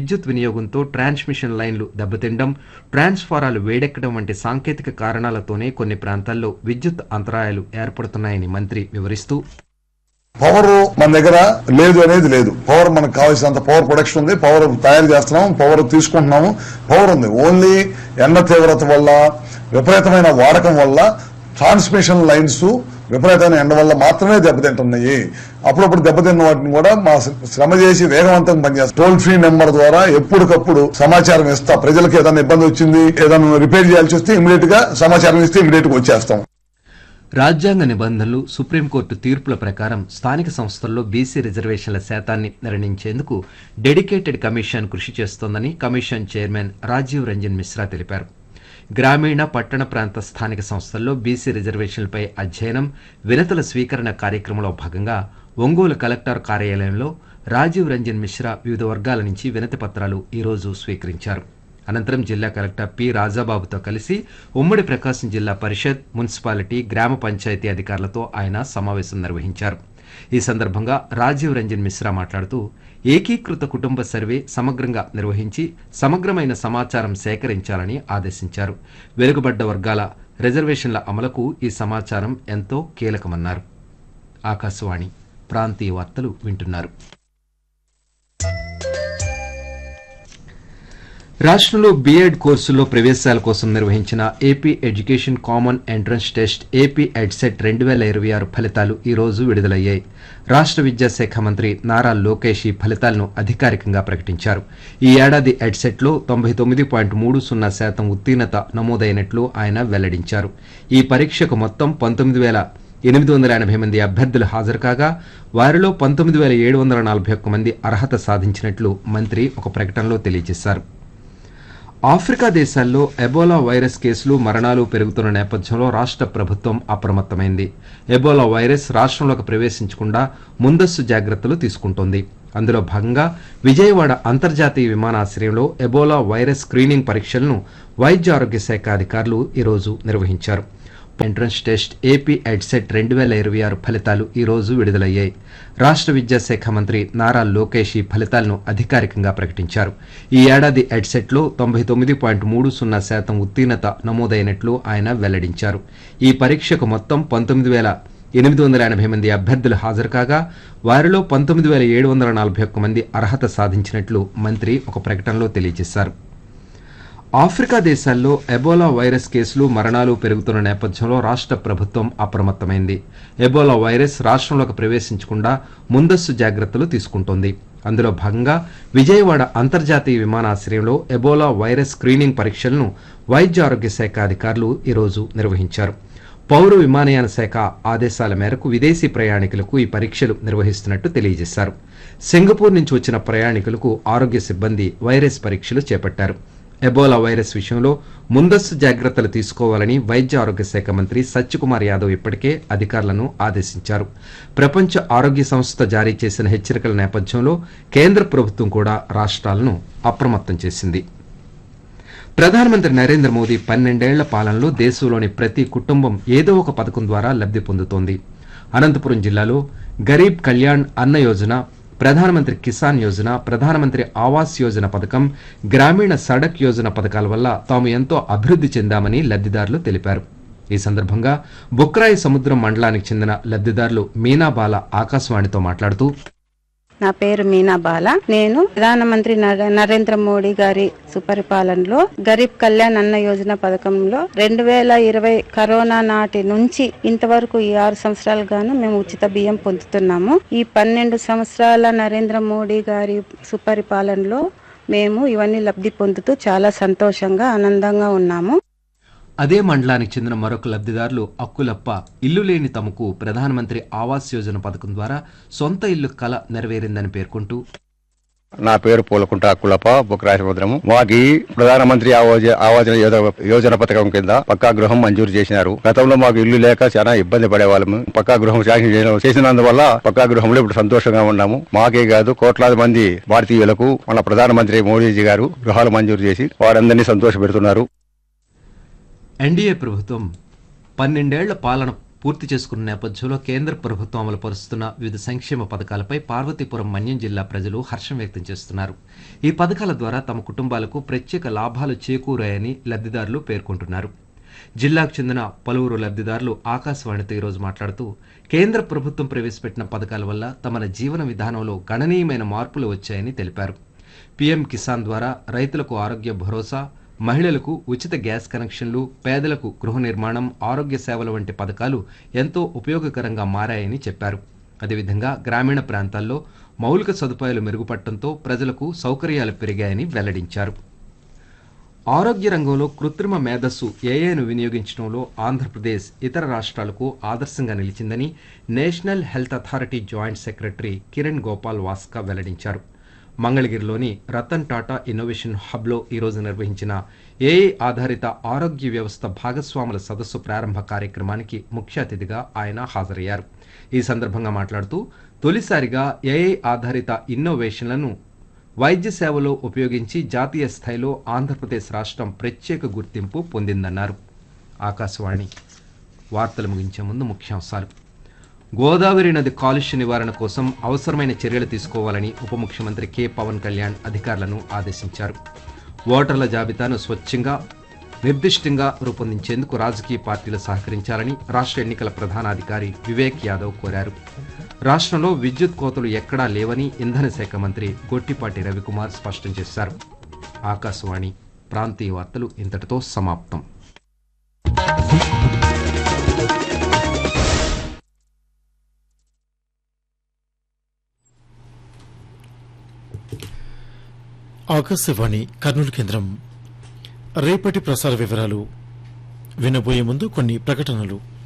విద్యుత్ వినియోగంతో ట్రాన్స్మిషన్ లైన్లు దెబ్బతిండడం ట్రాన్స్ఫారాలు వేడెక్కడం వంటి సాంకేతిక కారణాలతోనే కొన్ని ప్రాంతాల్లో విద్యుత్ అంతరాయాలు ఏర్పడుతున్నాయని మంత్రి వివరిస్తూ పవర్ మన దగ్గర లేదు అనేది లేదు పవర్ మనకు కావాల్సినంత పవర్ ప్రొడక్షన్ ఉంది పవర్ తయారు చేస్తున్నాం పవర్ తీసుకుంటున్నాము పవర్ ఉంది ఓన్లీ ఎండ తీవ్రత వల్ల విపరీతమైన వాడకం వల్ల ట్రాన్స్మిషన్ లైన్స్ విపరీతమైన ఎండ వల్ల మాత్రమే దెబ్బతింటున్నాయి అప్పుడప్పుడు దెబ్బతిన్న వాటిని కూడా మా శ్రమ చేసి వేగవంతంగా పనిచేస్తాం టోల్ ఫ్రీ నెంబర్ ద్వారా ఎప్పటికప్పుడు సమాచారం ఇస్తా ప్రజలకు ఏదైనా ఇబ్బంది వచ్చింది ఏదైనా రిపేర్ చేయాల్సి వస్తే ఇమీడియట్ గా సమాచారం ఇస్తే ఇమీడియట్ గా వచ్చేస్తాం రాజ్యాంగ నిబంధనలు సుప్రీంకోర్టు తీర్పుల ప్రకారం స్థానిక సంస్థల్లో బీసీ రిజర్వేషన్ల శాతాన్ని నిర్ణయించేందుకు డెడికేటెడ్ కమిషన్ కృషి చేస్తోందని కమిషన్ చైర్మన్ రాజీవ్ రంజన్ మిశ్రా తెలిపారు గ్రామీణ పట్టణ ప్రాంత స్థానిక సంస్థల్లో బీసీ రిజర్వేషన్లపై అధ్యయనం వినతుల స్వీకరణ కార్యక్రమంలో భాగంగా ఒంగోలు కలెక్టర్ కార్యాలయంలో రాజీవ్ రంజన్ మిశ్రా వివిధ వర్గాల నుంచి వినతి పత్రాలు ఈరోజు స్వీకరించారు అనంతరం జిల్లా కలెక్టర్ పి రాజాబాబుతో కలిసి ఉమ్మడి ప్రకాశం జిల్లా పరిషత్ మున్సిపాలిటీ గ్రామ పంచాయతీ అధికారులతో ఆయన సమావేశం నిర్వహించారు ఈ సందర్భంగా రాజీవ్ రంజన్ మిశ్రా మాట్లాడుతూ ఏకీకృత కుటుంబ సర్వే సమగ్రంగా నిర్వహించి సమగ్రమైన సమాచారం సేకరించాలని ఆదేశించారు వెనుకబడ్డ వర్గాల రిజర్వేషన్ల అమలుకు ఈ సమాచారం ఎంతో కీలకమన్నారు ఆకాశవాణి ప్రాంతీయ వార్తలు వింటున్నారు రాష్ట్రంలో బీఎడ్ కోర్సుల్లో ప్రవేశాల కోసం నిర్వహించిన AP education common entrance test AP EdCET రెండు వేల ఇరవై ఆరు ఫలితాలు ఈ రోజు విడుదలయ్యాయి రాష్ట్ర విద్యాశాఖ మంత్రి నారా లోకేష్ ఈ ఫలితాలను అధికారికంగా ప్రకటించారు ఈ ఏడాది ఎడ్సెట్లో తొంభై తొమ్మిది పాయింట్ మూడు సున్నా శాతం ఉత్తీర్ణత నమోదైనట్లు ఆయన వెల్లడించారు ఈ పరీక్షకు మొత్తం పంతొమ్మిది వేల ఎనిమిది వందల ఎనభై మంది అభ్యర్థులు హాజరు కాగా వారిలో పంతొమ్మిది వేల ఏడు వందల నలభై ఒక్క మంది అర్హత సాధించినట్లు మంత్రి ఒక ప్రకటనలో తెలియజేశారు ఆఫ్రికా దేశాల్లో ఎబోలా వైరస్ కేసులు మరణాలు పెరుగుతున్న నేపథ్యంలో రాష్ట్ర ప్రభుత్వం అప్రమత్తమైంది ఎబోలా వైరస్ రాష్ట్రంలోకి ప్రవేశించకుండా ముందస్తు జాగ్రత్తలు తీసుకుంటోంది అందులో భాగంగా విజయవాడ అంతర్జాతీయ విమానాశ్రయంలో ఎబోలా వైరస్ స్క్రీనింగ్ పరీక్షలను వైద్య ఆరోగ్య శాఖ అధికారులు ఈరోజు నిర్వహించారు ఎంట్రన్స్ టెస్ట్ ఏపీ ఎడ్సెట్ రెండు వేల ఇరవై ఆరు ఫలితాలు ఈ రోజు విడుదలయ్యాయి రాష్ట్ర విద్యాశాఖ మంత్రి నారా లోకేష్ ఈ ఫలితాలను అధికారికంగా ప్రకటించారు ఈ ఏడాది ఎడ్సెట్లో తొంభై తొమ్మిది పాయింట్ మూడు సున్నా శాతం ఉత్తీర్ణత నమోదైనట్లు ఆయన వెల్లడించారు ఈ పరీక్షకు మొత్తం పంతొమ్మిది వేల ఎనిమిది వందల ఎనభై మంది అభ్యర్థులు హాజరు కాగా వారిలో పంతొమ్మిది వేల ఏడు వందల నలభై ఒక్క మంది అర్హత సాధించినట్లు మంత్రి ఒక ప్రకటనలో తెలియజేశారు ఆఫ్రికా దేశాల్లో ఎబోలా వైరస్ కేసులు మరణాలు పెరుగుతున్న నేపథ్యంలో రాష్ట్ర ప్రభుత్వం అప్రమత్తమైంది ఎబోలా వైరస్ రాష్ట్రంలోకి ప్రవేశించకుండా ముందస్తు జాగ్రత్తలు తీసుకుంటోంది అందులో భాగంగా విజయవాడ అంతర్జాతీయ విమానాశ్రయంలో ఎబోలా వైరస్ స్క్రీనింగ్ పరీక్షలను వైద్య ఆరోగ్య శాఖ అధికారులు ఈరోజు నిర్వహించారు పౌర విమానయాన శాఖ ఆదేశాల మేరకు విదేశీ ప్రయాణికులకు ఈ పరీక్షలు నిర్వహిస్తున్నట్టు తెలియజేశారు సింగపూర్ నుంచి వచ్చిన ప్రయాణికులకు ఆరోగ్య సిబ్బంది వైరస్ పరీక్షలు చేపట్టారు ఎబోలా వైరస్ విషయంలో ముందస్తు జాగ్రత్తలు తీసుకోవాలని వైద్య ఆరోగ్య శాఖ మంత్రి సత్యకుమార్ యాదవ్ ఇప్పటికే అధికారులను ఆదేశించారు ప్రపంచ ఆరోగ్య సంస్థ జారీ చేసిన హెచ్చరికల నేపథ్యంలో కేంద్ర ప్రభుత్వం కూడా రాష్ట్రాలను అప్రమత్తం చేసింది ప్రధానమంత్రి నరేంద్ర మోదీ పన్నెండేళ్ల పాలనలో దేశంలోని ప్రతి కుటుంబం ఏదో ఒక పథకం ద్వారా లబ్ధి పొందుతోంది అనంతపురం జిల్లాలో గరీబ్ కళ్యాణ్ అన్న యోజన ప్రధానమంత్రి కిసాన్ యోజన ప్రధానమంత్రి ఆవాస్ యోజన పథకం గ్రామీణ సడక్ యోజన పథకాల వల్ల తాము ఎంతో అభివృద్ధి చెందామని లబ్ధిదారులు తెలిపారు ఈ సందర్భంగా బుక్రాయి సముద్రం మండలానికి చెందిన లబ్ధిదారులు మీనాబాల ఆకాశవాణితో మాట్లాడుతూ నా పేరు మీనా బాల నేను ప్రధానమంత్రి నర- నరేంద్ర మోడీ గారి సుపరిపాలనలో గరీబ్ కళ్యాణ్ అన్న యోజన పథకంలో రెండు వేల ఇరవై కరోనా నాటి నుంచి ఇంతవరకు ఈ ఆరు సంవత్సరాలుగాను మేము ఉచిత బియ్యం పొందుతున్నాము ఈ పన్నెండు సంవత్సరాల నరేంద్ర మోడీ గారి సుపరిపాలనలో మేము ఇవన్నీ లబ్ధి పొందుతూ చాలా సంతోషంగా ఆనందంగా ఉన్నాము అదే మండలానికి చెందిన మరొక లబ్ధిదారులు అక్కులప్ప ఇల్లు లేని తమకు ప్రధానమంత్రి ఆవాస్ యోజన పథకం ద్వారా సొంత ఇల్లు కల నెరవేరిందని పేర్కొంటూ నా పేరు పూలకుంట అక్కులప్ప బుక్రాయ సముద్రము మాకి ప్రధానమంత్రి ఆవాజ ఆవాజ యోజ- యోజన పథకం కింద పక్కా గృహం మంజూరు చేసినారు గతంలో మాకు ఇల్లు లేక చాలా ఇబ్బంది పడేవాళ్ళము పక్కా గృహం శాంక్షన్ చేయడం- చేసినందువల్ల పక్కా గృహంలో ఇప్పుడు సంతోషంగా ఉన్నాము మాకే కాదు కోట్లాది మంది భారతీయులకు మన ప్రధానమంత్రి మోడీజీ గారు గృహాలు మంజూరు చేసి వారందరినీ సంతోషపెడుతున్నారు ఎన్డీఏ ప్రభుత్వం పన్నెండేళ్ల పాలన పూర్తి చేసుకున్న నేపథ్యంలో కేంద్ర ప్రభుత్వం అమలు పరుస్తున్న వివిధ సంక్షేమ పథకాలపై పార్వతీపురం మన్యం జిల్లా ప్రజలు హర్షం వ్యక్తం చేస్తున్నారు ఈ పథకాల ద్వారా తమ కుటుంబాలకు ప్రత్యేక లాభాలు చేకూరాయని లబ్ధిదారులు పేర్కొంటున్నారు జిల్లాకు చెందిన పలువురు లబ్ధిదారులు ఆకాశవాణితో ఈరోజు మాట్లాడుతూ కేంద్ర ప్రభుత్వం ప్రవేశపెట్టిన పథకాల వల్ల తమ జీవన విధానంలో గణనీయమైన మార్పులు వచ్చాయని తెలిపారు పీఎం కిసాన్ ద్వారా రైతులకు ఆరోగ్య భరోసా మహిళలకు ఉచిత గ్యాస్ కనెక్షన్లు పేదలకు గృహ నిర్మాణం ఆరోగ్య సేవల వంటి పథకాలు ఎంతో ఉపయోగకరంగా మారాయని చెప్పారు అదేవిధంగా గ్రామీణ ప్రాంతాల్లో మౌలిక సదుపాయాలు మెరుగుపడటంతో ప్రజలకు సౌకర్యాలు పెరిగాయని వెల్లడించారు ఆరోగ్య రంగంలో కృత్రిమ మేధస్సు ఏఐను వినియోగించడంలో ఆంధ్రప్రదేశ్ ఇతర రాష్ట్రాలకు ఆదర్శంగా నిలిచిందని national health authority joint secretary Kiran Gopal Vaska వెల్లడించారు మంగళగిరిలోని రతన్ టాటా ఇన్నోవేషన్ హబ్లో ఈరోజు నిర్వహించిన ఏఐ ఆధారిత ఆరోగ్య వ్యవస్థ భాగస్వాముల సదస్సు ప్రారంభ కార్యక్రమానికి ముఖ్య అతిథిగా ఆయన హాజరయ్యారు ఈ సందర్భంగా మాట్లాడుతూ తొలిసారిగా ఏఐ ఆధారిత ఇన్నోవేషన్లను వైద్య సేవలో ఉపయోగించి జాతీయ స్థాయిలో ఆంధ్రప్రదేశ్ రాష్ట్రం ప్రత్యేక గుర్తింపు పొందిందన్నారు ఆకాశవాణి వార్తలు ముగించే ముందు ముఖ్యాంశాలు గోదావరి నది కాలుష్య నివారణ కోసం అవసరమైన చర్యలు తీసుకోవాలని ఉప ముఖ్యమంత్రి కె పవన్ కళ్యాణ్ అధికారులను ఆదేశించారు ఓటర్ల జాబితాను స్వచ్ఛంగా నిర్దిష్టంగా రూపొందించేందుకు రాజకీయ పార్టీలు సహకరించాలని రాష్ట్ర ఎన్నికల ప్రధానాధికారి వివేక్ యాదవ్ కోరారు రాష్ట్రంలో విద్యుత్ కోతలు ఎక్కడా లేవని ఇంధన శాఖ మంత్రి గొట్టిపాటి రవికుమార్ స్పష్టం చేశారు ఆకాశవాణి ప్రాంతీయ వార్తలు ఇంతటితో సమాప్తం ఆకాశవాణి కర్నూలు కేంద్రం రేపటి ప్రసార వివరాలు వినబోయే ముందు కొన్ని ప్రకటనలు